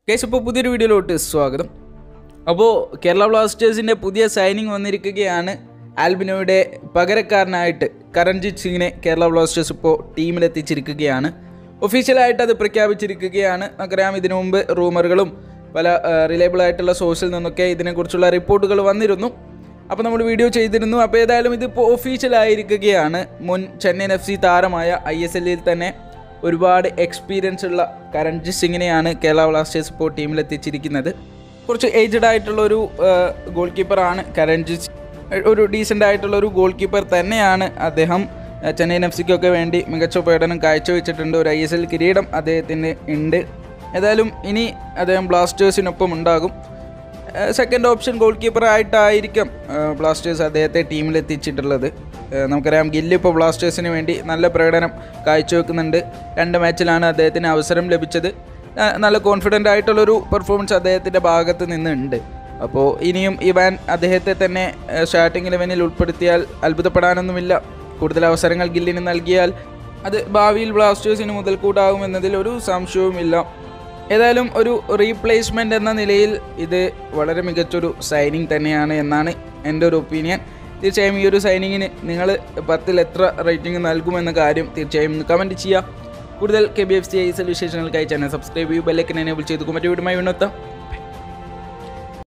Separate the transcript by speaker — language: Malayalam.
Speaker 1: കേസ് ഇപ്പോൾ പുതിയൊരു വീഡിയോയിലോട്ട് സ്വാഗതം അപ്പോൾ കേരള ബ്ലാസ്റ്റേഴ്സിൻ്റെ പുതിയ സൈനിങ് വന്നിരിക്കുകയാണ് ആൽബിനോയുടെ പകരക്കാരനായിട്ട് കരൺജിത് സിംഗിനെ കേരള ബ്ലാസ്റ്റേഴ്സ് ഇപ്പോൾ ടീമിലെത്തിച്ചിരിക്കുകയാണ് ഒഫീഷ്യലായിട്ട് അത് പ്രഖ്യാപിച്ചിരിക്കുകയാണ് നമുക്കറിയാം ഇതിനു മുമ്പ് റൂമറുകളും പല റിലയബിൾ ആയിട്ടുള്ള സോഴ്സിൽ നിന്നൊക്കെ ഇതിനെക്കുറിച്ചുള്ള റിപ്പോർട്ടുകൾ വന്നിരുന്നു അപ്പോൾ നമ്മൾ വീഡിയോ ചെയ്തിരുന്നു അപ്പോൾ ഏതായാലും ഇതിപ്പോൾ ഒഫീഷ്യലായിരിക്കുകയാണ് മുൻ ചെന്നൈയിൻ എഫ് സി താരമായ ഐ എസ് എല്ലിൽ തന്നെ ഒരുപാട് എക്സ്പീരിയൻസ് ഉള്ള കരൺജിത് സിംഗിനെയാണ് കേരള ബ്ലാസ്റ്റേഴ്സ് ഇപ്പോൾ ടീമിലെത്തിച്ചിരിക്കുന്നത് കുറച്ച് ഏജ്ഡ് ആയിട്ടുള്ള ഒരു ഗോൾ കീപ്പറാണ് കരൺജിത് സിംഗ്. ഒരു ഡീസൻ്റ് ആയിട്ടുള്ള ഒരു ഗോൾ കീപ്പർ തന്നെയാണ് അദ്ദേഹം ഏഹ്, ചെന്നൈയിൻ എഫ് സിക്കൊക്കെ വേണ്ടി മികച്ച പ്രകടനം കാഴ്ചവെച്ചിട്ടുണ്ട് ഒരു ഐ എസ് എൽ കിരീടം അദ്ദേഹത്തിന് ഉണ്ട് ഏതായാലും ഇനി അദ്ദേഹം ബ്ലാസ്റ്റേഴ്സിനൊപ്പം ഉണ്ടാകും സെക്കൻഡ് ഓപ്ഷൻ ഗോൾ കീപ്പറായിട്ടായിരിക്കും ബ്ലാസ്റ്റേഴ്സ് അദ്ദേഹത്തെ ടീമിലെത്തിച്ചിട്ടുള്ളത് ഏഹ് നമുക്കറിയാം ഗില്ല് ഇപ്പോൾ ബ്ലാസ്റ്റേഴ്സിന് വേണ്ടി നല്ല പ്രകടനം കാഴ്ചവെക്കുന്നുണ്ട് രണ്ട് മാച്ചിലാണ് അദ്ദേഹത്തിന് അവസരം ലഭിച്ചത് ഏഹ് നല്ല കോൺഫിഡൻ്റ് ആയിട്ടുള്ളൊരു പെർഫോമൻസ് അദ്ദേഹത്തിൻ്റെ ഭാഗത്ത് നിന്നുണ്ട് അപ്പോൾ ഇനിയും ഇവാൻ അദ്ദേഹത്തെ തന്നെ സ്റ്റാർട്ടിംഗ് ഇലവനിൽ ഉൾപ്പെടുത്തിയാൽ അത്ഭുതപ്പെടാനൊന്നുമില്ല കൂടുതൽ അവസരങ്ങൾ ഗില്ലിന് നൽകിയാൽ അത് ഭാവിയിൽ ബ്ലാസ്റ്റേഴ്സിന് മുതൽക്കൂട്ടാകുമെന്നതിൽ ഒരു സംശയവുമില്ല ഏതായാലും ഒരു റീപ്ലേസ്മെൻ്റ് എന്ന നിലയിൽ ഇത് വളരെ മികച്ചൊരു സൈനിങ് തന്നെയാണ് എന്നാണ് എൻ്റെ ഒരു ഒപ്പീനിയൻ തീർച്ചയായും ഈ ഒരു സൈനിങ്ങിന് നിങ്ങൾ പത്തിൽ എത്ര റേറ്റിംഗ് നൽകുമെന്ന കാര്യം തീർച്ചയായും ഒന്ന് കമൻറ്റ് ചെയ്യുക കൂടുതൽ K B F C I S L വിശേഷങ്ങൾക്കായി ചാനൽ സബ്സ്ക്രൈബ് ചെയ്യൂ ബെല്ലൈക്കൻ എനേബിൾ ചെയ്തു മറ്റു വീടുമായി ഉണർത്താം